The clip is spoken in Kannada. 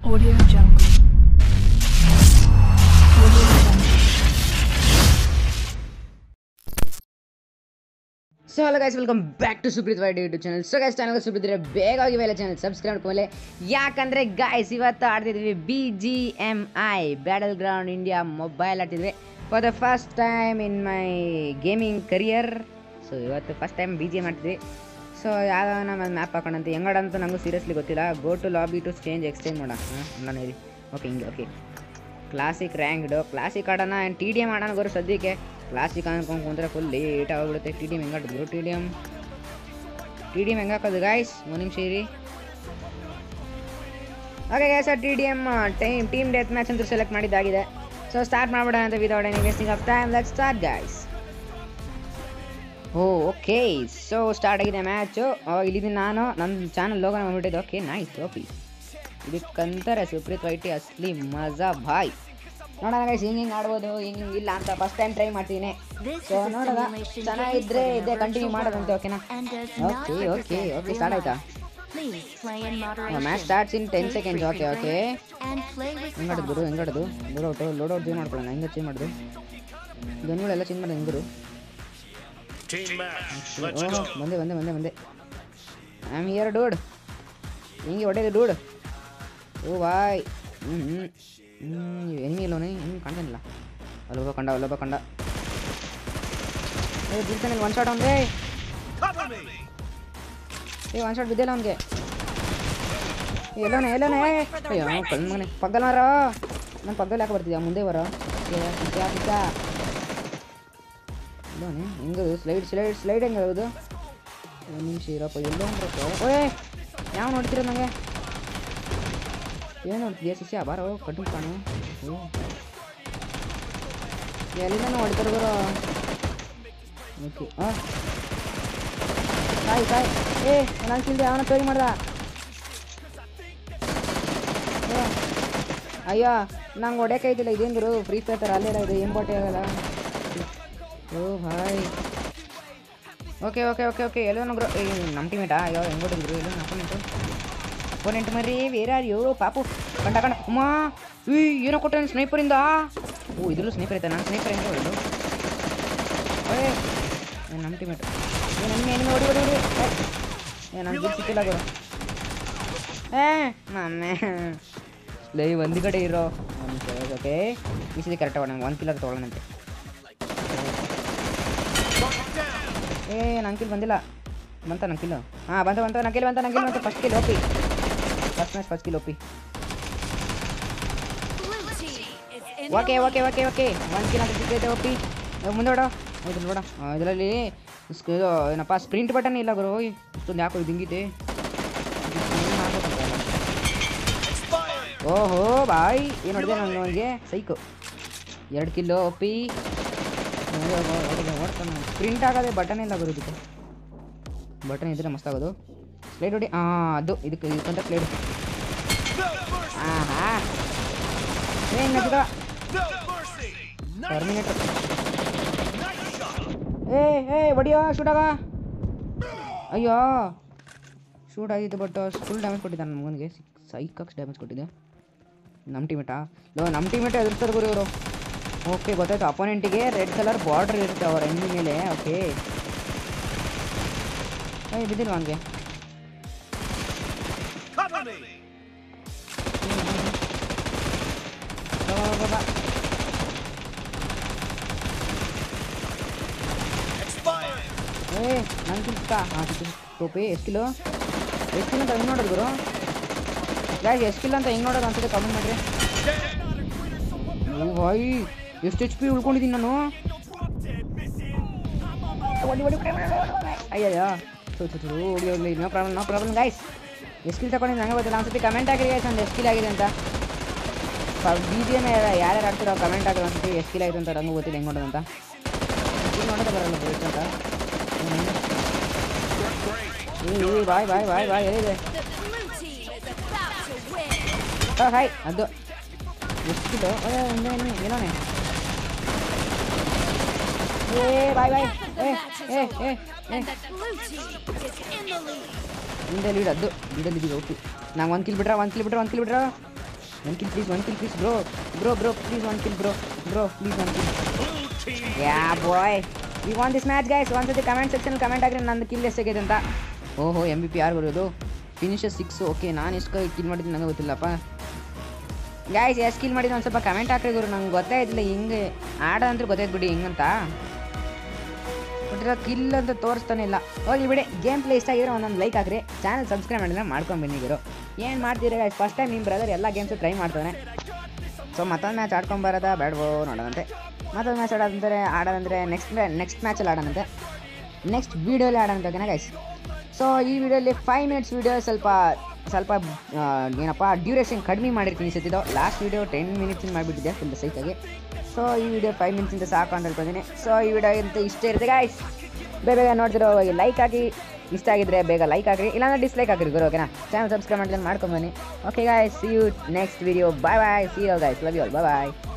Audio Jungle. Audio Jungle. So hello guys welcome back to Supreeth wide YouTube channel so guys channel Supreeth ಇದ್ರೆ ಬೇಗ ಹೋಗಿ ಮೇಲೆ ಚಾನಲ್ ಸಬ್ಸ್ಕ್ರೈಬ್ ಮಾಡ್ಕೊಂಡ್ಮೇಲೆ ಯಾಕಂದರೆ ಗೈಸ್ ಇವತ್ತು ಆಡ್ತಿದ್ವಿ B G M I battleground India mobile ಆಡ್ತಿದ್ವಿ for the first time in my gaming career so ಇವತ್ತು first time B G M ಆಡ್ತಿದ್ವಿ ಸೊ ಯಾವ ನಮ್ಮ ಮ್ಯಾಪ್ ಹಾಕೋಣಂತ ಹೆಂಗಾಡಂತ ನನಗೂ ಸೀರಿಯಸ್ಲಿ ಗೊತ್ತಿಲ್ಲ go to lobby to change exchange ಮಾಡೋಣ ಹಾಂ ನಾನು ಹೇಳಿ ಓಕೆ ಹಿಂಗೆ ಓಕೆ ಕ್ಲಾಸಿಕ್ ರ್ಯಾಂಕ್ಡು ಕ್ಲಾಸಿಕ್ ಆಡೋಣ ಆ್ಯಂಡ್ ಟಿ ಡಿ ಎಮ್ ಆಡೋಣ ಗುರು ಸದ್ಯಕ್ಕೆ ಕ್ಲಾಸಿಕ್ ಅನ್ಕೊಂಡು ಕುಂತ್ರೆ ಫುಲ್ ಲೇಟ್ ಆಗಿಬಿಡುತ್ತೆ ಟಿ ಡಿ ಎಮ್ ಹೆಂಗೆ ಆಡಿದ್ರು T D M T D M ಹೆಂಗೆ ಹಾಕೋದು ಗಾಯ್ಸ್ ಒಂದು ನಿಮಿಷ ಇರಿ okay guys T D M time team death match ಅಂತೂ ಸೆಲೆಕ್ಟ್ ಮಾಡಿದ್ದಾಗಿದೆ ಸೊ ಸ್ಟಾರ್ಟ್ ಮಾಡ್ಬಿಡೋಣ ಅಂತ without any wasting of time let start guys oh okay so start ಆಗಿದೆ ಮ್ಯಾಚು ಇಲ್ಲಿದ್ದೀನಿ ನಾನು ನನ್ನ ಚಾನಲ್ ಲೋಗನ ಬಂದ್ಬಿಟ್ಟಿದ್ದು ಓಕೆ ನೈಸ್ ಓಪಿ ಇದಕ್ಕಂತಾರೆ ಸುಪ್ರೀತ್ ವೈಟಿ ಅಸ್ಲಿ ಮಜಾ ಭಾಯ್ ನೋಡೋಣ ಗೈಸ್ ಹಿಂಗೆ ಹಿಂಗೆ ಆಡ್ಬೋದು ಹಿಂಗೆ ಹಿಂಗೆ ಇಲ್ಲ ಅಂತ ಫಸ್ಟ್ ಟೈಮ್ ಟ್ರೈ ಮಾಡ್ತೀನಿ ಸೊ ನೋಡೋಣ ಚೆನ್ನಾಗಿದ್ರೆ ಇದೇ ಕಂಟಿನ್ಯೂ ಮಾಡೋದಂತೆ ಓಕೆನಾ ಓಕೆ ಓಕೆ ಓಕೆ ಸ್ಟಾರ್ಟ್ ಆಯ್ತಾ match starts in ten seconds okay okay ಹೆಂಗಾಡೋದು ಗುರು ಹೆಂಗಾಡೋದು ಲೋಡೌಟು ಲೋಡೌಟ್ ಚೇಂಜ್ ಮಾಡ್ಕೊಳ್ಳೋಣ ಹೆಂಗೆ ಚೇಂಜ್ ಮಾಡೋದು ಗನ್ಗಳೆಲ್ಲ ಚೇಂಜ್ ಮಾಡೋದು ಹೆಂಗರು Team match. Let's oh go. ಬಂದೆ ಬಂದೆ ಬಂದೆ ಬಂದೆ ಐ ಆಮ್ ಹಿಯರ್ ಡೂಡ್ ಹಿಂಗೆ ಹೊಡೆದು ಡೂಡ್ ಓ ಬಾಯ್ ಹ್ಞೂ ಹ್ಞೂ ಹ್ಞೂ ಎನಿಮಿ ಇಲ್ಲವನೇ ಹಿಂಗೆ ಕಾಣ್ತಾನಿಲ್ಲ ಅಲ್ಲೊಬ್ಬ ಕಂಡ ಅಲ್ಲೊಬ್ಬ ಕಂಡ ಏ ಬೀಳ್ತಾನೆ ಒನ್ ಶಾಟ್ ಅವನಿಗೆ Cover me. ಏ ಒನ್ ಶಾಟ್ ಬಿದ್ದಿಲ್ಲ ಅವನಿಗೆ ಎಲ್ಲೋನೆ ಎಲ್ಲೋನೆ ಅಯ್ಯೋ ಕಣ್ಮನೆ ಪಕ್ಕದಲ್ಲಿ ಮಾರೋ ನನ್ನ ಪಕ್ಕದಲ್ಲಿ ಯಾಕೆ ಬರ್ತಿದ್ಯಾ ಮುಂದೆ ಬರೋ ಎಲ್ಲೋನೆ ಹೆಂಗದು ಸ್ಲೈಡ್ ಸ್ಲೈಡ್ ಸ್ಲೈಡ್ ಹೆಂಗೆ ಆಗೋದು ಒಂದು ನಿಮಿಷ ಇರಪ್ಪ ಎಲ್ಲೋ ಅಂದ್ರೆ ಓಯ್ ಯಾವ ನೋಡ್ತಿರೋ ನನಗೆ ಏನು ನೋಡ್ತಿದ್ಯಾ ಶಿಷ್ಯ ಬಾರೋ ಕಟ್ಟು ಕಾಣು ಓ ಎಲ್ಲಿಂದ ಹೊಡಿತಾರೆ ಬರೋ ಓಕೆ ಹಾಂ ಕಾಯ್ ಕಾಯ್ ಏ ನಾನು ತಿಂದೆ ಅವನ ಚೋರಿ ಮಾಡ್ದ ಏ, ಅಯ್ಯೋ ನಂಗೆ ಹೊಡೆಯಕ್ಕೆ ಐತಿಲ್ಲ ಇದೇನು ಗುರು ಫ್ರೀ ಫೈರ್ ಥರ ಅಲ್ಲೆಲ್ಲ ಇದೆ ಏನು ಬಟ್ಟೆ ಆಗಲ್ಲ ಓ ಭಾಯ್ ಓಕೆ ಓಕೆ ಓಕೆ ಓಕೆ ಎಲ್ಲೋ ಗುರು ಏ ನಮ್ಮ ಟೀಮೇಟಾ ಅಯ್ಯೋ ಹೆಂಗೆ ಹೊಡೆದ್ರು ಎಲ್ಲೋ ಅಪೋನೆಂಟು ಅಪೋನೆಂಟ್ ಮರಿ ಬೇರೆ ಯಾರು ಪಾಪು ಕಂಡ ಕಂಡ ಅಮ್ಮ ಈ ಏನೋ ಕೊಟ್ಟೆ ಸ್ನೈಪರಿಂದ ಓ ಇದ್ರಲ್ಲೂ ಸ್ನೈಪರ್ ಐತೆ ನಾನು ಸ್ನೈಪರ್ ಹೆಂಗೆ ಹೊಡೆದು ಓಯ್ ಏ, ನಮ್ಮ ಟೀಮೇಟ್ ಏ ನನ್ನ ಎನಿಮೆ ಹೊಡಿ ಹೊಡಿ ಹೊಡಿ ಏ, ಏ ನಾನು ಗಿಲ್ ಸಿಕ್ಕಿಲ್ಲ ಗುರು ಏ ಮಮ್ಮೆ ಲೈ ಒಂದು ಕಡೆ ಇರೋ ಓಕೆ ಈ ಸತಿ ಕರೆಕ್ಟ್ ನಂಗೆ ಒಂದು ಕಿಲೋ ತೊಗೊಳ್ಳೋಣಂತೆ ಏ ನನ್ನ ಕಿಲ್ ಬಂದಿಲ್ಲ ಬಂತ ನನ್ನ ಕಿಲ್ಲು ಹಾಂ ಬಂತ ಬಂತ ನನ್ನ ಕಿಲ್ ಬಂತ ನನ್ನ ಕಿಲ್ ಬಂತ first kill OP first match first kill OP okay okay okay okay ಒಂದು ಕಿಲ್ ಅಂತ ಸಿಕ್ಕೈತೆ ಓಪಿ ಮುಂದೆ ನೋಡೋ ಇದ್ರಲ್ಲಿ ನೋಡ ಇದರಲ್ಲಿ ಸ್ಕ್- ಇದು ಏನಪ್ಪ ಸ್ಪ್ರಿಂಟ್ ಬಟನ್ ಇಲ್ಲ ಗುರು ಓಯ್, ಇಷ್ಟೊಂದು ಯಾಕೋ ಇದು ಹಿಂಗಿದೆ ಓಹೋ ಬಾಯ್ ಏನು ಹೊಡೆದೆ ನಾನು ಅವನಿಗೆ ಸೈಕು ಎರಡು ಕಿಲೋ ಒಪ್ಪಿ ಓಡ್ತಾನೆ ಸ್ಪ್ರಿಂಟ್ ಆಗೋದೆ ಬಟನ್ ಇಲ್ಲ ಬರೋದಕ್ಕೆ ಬಟನ್ ಇದ್ರೆ ಮಸ್ತ್ ಆಗೋದು ಸ್ಲೈಡ್ ಹೊಡಿ ಹಾಂ ಅದು ಇದಕ್ಕೆ ಇದಕ್ಕಂತ ಸ್ಲೈಡ್ No mercy. ಹಾಂ ಹಾಂ ಏನು ನಗ್ದ No mercy. Terminator Nice shot. ಏ ಏ ಹೊಡಿಯೋ ಶೂಟಾಗ ಅಯ್ಯೋ ಶೂಟ್ ಆಗಿತ್ತು ಬಟ್ ಫುಲ್ ಡ್ಯಾಮೇಜ್ ಕೊಟ್ಟಿದ್ದ ನನ್ನ ಮಗನಿಗೆ ಸೈಕಾಕ್ಸ್ ಡ್ಯಾಮೇಜ್ ಕೊಟ್ಟಿದ್ದೆ ನಮ್ಮ ಟೀಮೇಟಾ ಲೋ ನಮ್ಮ ಟೀಮೇಟೇ ಎದುರ್ತಾರೆ ಗುರು ಇವರು ಓಕೆ ಗೊತ್ತಾಯ್ತು ಅಪೋನೆಂಟಿಗೆ ರೆಡ್ ಕಲರ್ ಬಾರ್ಡರ್ ಇರುತ್ತೆ ಅವರ ಎಣ್ಣೆ ಮೇಲೆ ಓಕೆ ಏಯ್ ಬಿದ್ದಿಲ್ವಾ ಅವನಿಗೆ Cover me. Expired. ಏ ನನ್ನ ಸಿಕ್ಕ ಹಾಂ ಸಿಕ್ಕ ಟೋಪಿ ಎಷ್ಟು ಕಿಲೋ ಎಷ್ಟು ಕಿಲೋ ಅಂತ ಹೆಂಗೆ ನೋಡೋದು ಗುರು ಯಾಕೆ ಎಷ್ಟು ಕಿಲೋ ಅಂತ ಹೆಂಗೆ ನೋಡೋದು ಅನ್ಸುತ್ತೆ ಕಮೆಂಟ್ ಮಾಡಿರಿ ಓ ಭಾಯ್ ಎಷ್ಟು ಎಚ್ ಪಿ ಉಳ್ಕೊಂಡಿದ್ದೀನಿ ನಾನು ಹೊಡಿ ಹೊಡಿ ಅಯ್ಯಯ್ಯೋ ಸೊ ಸೊ ಹೋಗಿ ಹೋಗ್ಲಿ no problem no problem guys ಎಷ್ಟು ಕಿಲ್ ತಗೊಂಡಿದ್ದು ನನಗೆ ಗೊತ್ತಿಲ್ಲ ಒಂದ್ಸತಿ ಕಮೆಂಟ್ ಹಾಕಿರಿ ಗೈಸ್ ಒಂದು ಎಷ್ಟು ಕಿಲ್ ಆಗಿದೆ ಅಂತ ಬಿ ಜಿ ಎಮ್ ಯಾರ್ಯಾರು ಆಡ್ತಿರೋ ಕಮೆಂಟ್ ಹಾಕಿರೋ ಒಂದ್ಸತಿ ಎಷ್ಟು ಕಿಲ್ ಆಗಿದೆ ಅಂತ ನಂಗೂ ಗೊತ್ತಿಲ್ಲ ಹೆಂಗೆ ನೋಡೋದು ಅಂತ ಇಲ್ಲಿ ನೋಡೋದೇ ಬರಲ್ಲ ಬರುತ್ತೆ ಅಂತ ಏ ಏ ಬಾಯ್ ಬಾಯ್ ಬಾಯ್ ಬಾಯ್ ಎಲ್ಲಿದೆ ಹಾಂ ಹಾಯ್ ಅದು ಎಷ್ಟು ಕಿಲೋ ಏನೋನೆ ಏ ಬಾಯ್ ಬಾಯ್ ಏ ಏ ಏ ಏ ಹಿಂದೆ ಲೀಡ್ ಅದು ಲೀಡಲ್ಲಿ ಇದೀವಿ ಓಕೆ ನಂಗೆ ಒಂದು ಕಿಲ್ ಬಿಟ್ರ ಒಂದು ಕಿಲ್ ಬಿಟ್ರ ಒಂದು ಕಿಲ್ ಬಿಟ್ರ one kill please one kill please bro bro bro please one kill bro bro please one kill Blue team. Yeah bye we want this match guys ಒಂದ್ಸತಿ ಕಮೆಂಟ್ ಸೆಕ್ಷನ್ ಕಮೆಂಟ್ ಆಗಿರಿ ನಂದು ಕಿಲ್ ಎಷ್ಟಾಗಿದೆ ಅಂತ ಓಹೋ ಎಮ್ ಬಿ ಪಿ ಯಾರು ಬರೋದು ಫಿನಿಷರ್ ಸಿಕ್ಸ್ ಓಕೆ ನಾನು ಎಷ್ಟು ಕಿಲ್ ಮಾಡಿದ್ದೀನಿ ನನಗೆ ಗೊತ್ತಿಲ್ಲಪ್ಪ ಗಾಯ್ಸ್ ಎಷ್ಟು ಕಿಲ್ ಮಾಡಿದ್ದು ಒಂದು ಸ್ವಲ್ಪ ಕಮೆಂಟ್ ಹಾಕ್ರಿ ಗುರು ನಂಗೆ ಗೊತ್ತೇ ಇದ್ದಿಲ್ಲ ಹಿಂಗೆ ಆಡೋದಂದ್ರೆ ಗೊತ್ತಾಯ್ತು ಬಿಡಿ ಹಿಂಗಂತ ಕೊಟ್ಟಿರೋ ಕಿಲ್ ಅಂತ ತೋರಿಸ್ತಾನೆ ಇಲ್ಲ ಹೋಗಿ ಬಿಡಿ ಗೇಮ್ ಪ್ಲೇ ಇಷ್ಟ ಆಗಿದ್ರೆ ಒಂದೊಂದು ಲೈಕ್ ಹಾಕ್ರಿ ಚಾನಲ್ ಸಬ್ಸ್ಕ್ರೈಬ್ ಮಾಡಿದ್ರೆ ಮಾಡ್ಕೊಂಡು ಬನ್ನಿಗಿರು ಏನು ಮಾಡ್ತೀರಾ ಗೈಸ್ ಫಸ್ಟ್ ಟೈಮ್ ನಿಮ್ಮ ಬ್ರದರ್ ಎಲ್ಲ ಗೇಮ್ಸು ಟ್ರೈ ಮಾಡ್ತಾನೆ ಸೊ ಮತ್ತೊಂದು ಮ್ಯಾಚ್ ಆಡ್ಕೊಂಬರೋದ ಬೇಡವೋ ನೋಡೋದಂತೆ ಮತ್ತೊಂದು ಮ್ಯಾಚ್ ಆಡೋದಂದರೆ ಆಡೋದಂದರೆ ನೆಕ್ಸ್ಟ್ ನೆಕ್ಸ್ಟ್ ಮ್ಯಾಚಲ್ಲಿ ಆಡೋಣಂತೆ ನೆಕ್ಸ್ಟ್ ವೀಡಿಯೋಲಿ ಆಡೋಣ ಓಕೆನಾ ಗೈಸ್ ಸೊ ಈ ವಿಡಿಯೋಲಿ ಫೈವ್ ಮಿನಿಟ್ಸ್ ವೀಡಿಯೋ ಸ್ವಲ್ಪ ಸ್ವಲ್ಪ ಆ, ಏನಪ್ಪ ಡ್ಯೂರೇಷನ್ ಕಡಿಮೆ ಮಾಡಿರ್ತೀನಿ ಸತಿದ್ದು ಲಾಸ್ಟ್ ವೀಡಿಯೋ ಟೆನ್ ಮಿನಿಟ್ಸಿಂದ ಮಾಡಿಬಿಟ್ಟಿದ್ದೆ ಫುಲ್ ಸೈತಾಗಿ ಸೊ ಈ ವಿಡಿಯೋ ಫೈವ್ ಮಿನಿಟ್ಸಿಂದ ಸಾಕು ಅಂತ ಹೇಳ್ಕೊಂಡಿದ್ದೀನಿ ಸೊ ಈ ವಿಡಿಯೋ ಅಂತ ಇಷ್ಟ ಇರುತ್ತೆ ಗಾಯ್ಸ್ ಬೇಗ ಬೇಗ ನೋಡ್ತಿರೋ ಲೈಕ್ ಹಾಕಿ ಇಷ್ಟ ಆಗಿದ್ರೆ ಬೇಗ ಲೈಕ್ ಹಾಕ್ರಿ ಇಲ್ಲಾಂದ್ರೆ ಡಿಸ್ಲೈಕ್ ಹಾಕಿರಿ ಗುರು ಓಕೆನಾ ಚಾನಲ್ ಸಬ್ಸ್ಕ್ರೈಬ್ ಮಾಡ್ಕೊಂಡು ಮಾಡ್ಕೊಂಬನ್ನಿ okay guys see you next video bye bye see you guys love you all bye bye